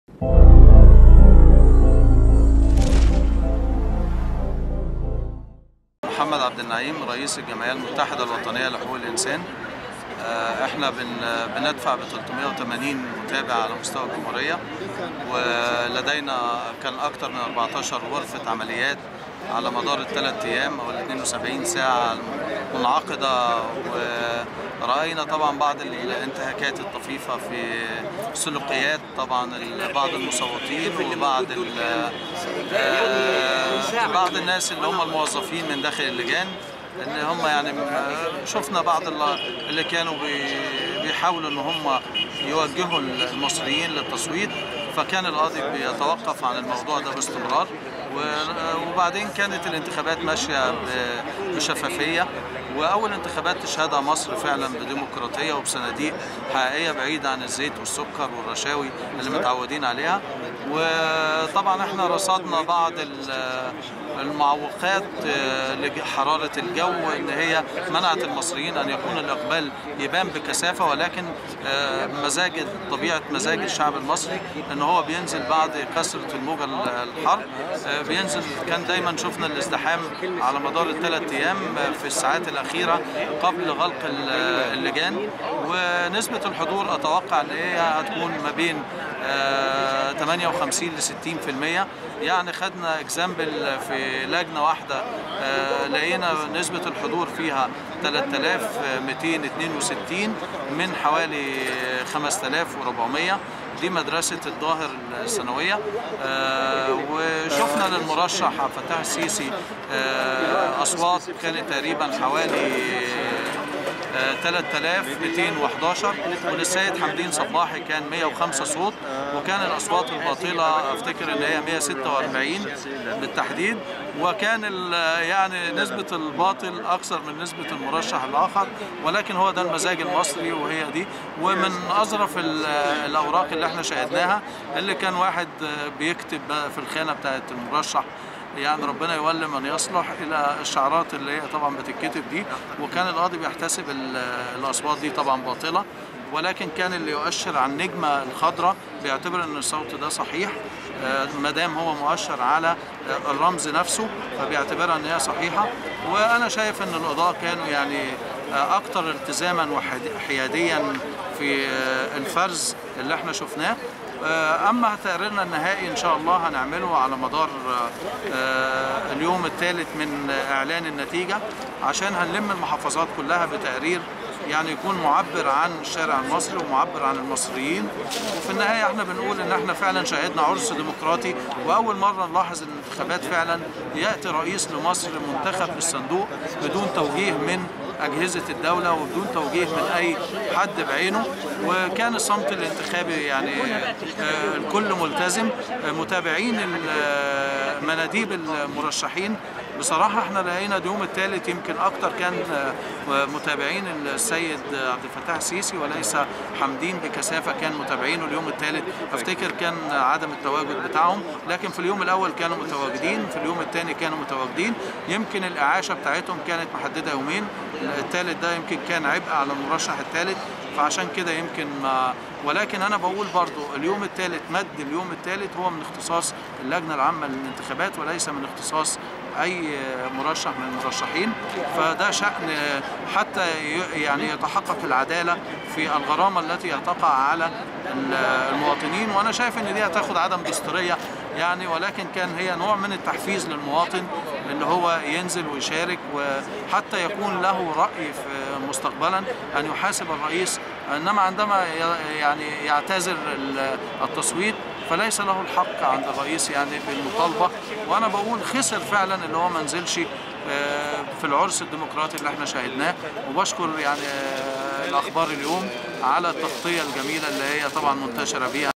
محمد عبد النعيم رئيس الجمعية المتحدة الوطنية لحقوق الإنسان آه، احنا بن بندفع ب 380 متابع على مستوى الجمهورية ولدينا كان أكثر من 14 غرفة عمليات على مدار الثلاث أيام أو ال 72 ساعة المنعقدة ورأينا طبعا بعض الانتهاكات الطفيفة في سلوكيات طبعا بعض المصوتين وبعض آه، بعض الناس اللي هم الموظفين من داخل اللجان ان هم يعني شفنا بعض اللي كانوا بيحاولوا ان هم يوجهوا المصريين للتصويت فكان القاضي بيتوقف عن الموضوع ده باستمرار وبعدين كانت الانتخابات ماشيه بشفافيه واول انتخابات تشهدها مصر فعلا بديمقراطيه وبصناديق حقيقيه بعيده عن الزيت والسكر والرشاوي اللي متعودين عليها وطبعا احنا رصدنا بعض المعوقات لحراره الجو ان هي منعت المصريين ان يكون الاقبال يبان بكثافه ولكن مزاج طبيعه مزاج الشعب المصري ان هو بينزل بعد كثره الموجه الحر بينزل كان دايما شفنا الازدحام على مدار الثلاث ايام في الساعات الاخيره قبل غلق اللجان ونسبه الحضور اتوقع ان هي هتكون ما بين 58 ل 60% يعني خدنا اكزامبل في لجنه واحده لقينا نسبه الحضور فيها 3262 من حوالي 5400 دي مدرسة الظاهر الثانوية وشفنا للمرشح عبد الفتاح السيسي أصوات كانت تقريبا حوالي 3211 وللسيد حمدين صباحي كان 105 صوت وكان الاصوات الباطله افتكر ان هي 146 بالتحديد وكان يعني نسبه الباطل اكثر من نسبه المرشح الاخر ولكن هو ده المزاج المصري وهي دي ومن اظرف الاوراق اللي احنا شاهدناها اللي كان واحد بيكتب في الخانه بتاعت المرشح يعني ربنا يولي من يصلح الى الشعارات اللي هي طبعا بتتكتب دي وكان القاضي بيحتسب الاصوات دي طبعا باطله ولكن كان اللي يؤشر عن النجمه الخضراء بيعتبر ان الصوت ده صحيح ما دام هو مؤشر على الرمز نفسه فبيعتبرها ان هي صحيحه وانا شايف ان القضاه كانوا يعني اكثر التزاما وحياديا في الفرز اللي احنا شفناه اما تقريرنا النهائي ان شاء الله هنعمله على مدار اليوم الثالث من اعلان النتيجه عشان هنلم المحافظات كلها بتقرير يعني يكون معبر عن الشارع المصري ومعبر عن المصريين وفي النهايه احنا بنقول ان احنا فعلا شهدنا عرس ديمقراطي واول مره نلاحظ ان الانتخابات فعلا ياتي رئيس لمصر منتخب بالصندوق بدون توجيه من أجهزة الدولة وبدون توجيه من أي حد بعينه وكان الصمت الانتخابي يعني الكل ملتزم متابعين مناديب المرشحين بصراحة احنا لقينا اليوم الثالث يمكن أكتر كان متابعين السيد عبد الفتاح السيسي وليس حمدين بكثافة كان متابعينه اليوم الثالث أفتكر كان عدم التواجد بتاعهم لكن في اليوم الأول كانوا متواجدين في اليوم الثاني كانوا متواجدين يمكن الإعاشة بتاعتهم كانت محددة يومين الثالث ده يمكن كان عبء على المرشح الثالث فعشان كده يمكن ما ولكن انا بقول برضو اليوم الثالث مد اليوم الثالث هو من اختصاص اللجنه العامه للانتخابات وليس من اختصاص اي مرشح من المرشحين فده شان حتى يعني يتحقق العداله في الغرامه التي تقع على المواطنين وانا شايف ان دي هتاخد عدم دستوريه يعني ولكن كان هي نوع من التحفيز للمواطن ان هو ينزل ويشارك وحتى يكون له راي في مستقبلا ان يحاسب الرئيس انما عندما يعني يعتذر التصويت فليس له الحق عند الرئيس يعني بالمطالبه وانا بقول خسر فعلا اللي هو ما نزلش في العرس الديمقراطي اللي احنا شاهدناه وبشكر يعني الاخبار اليوم على التغطيه الجميله اللي هي طبعا منتشره بيها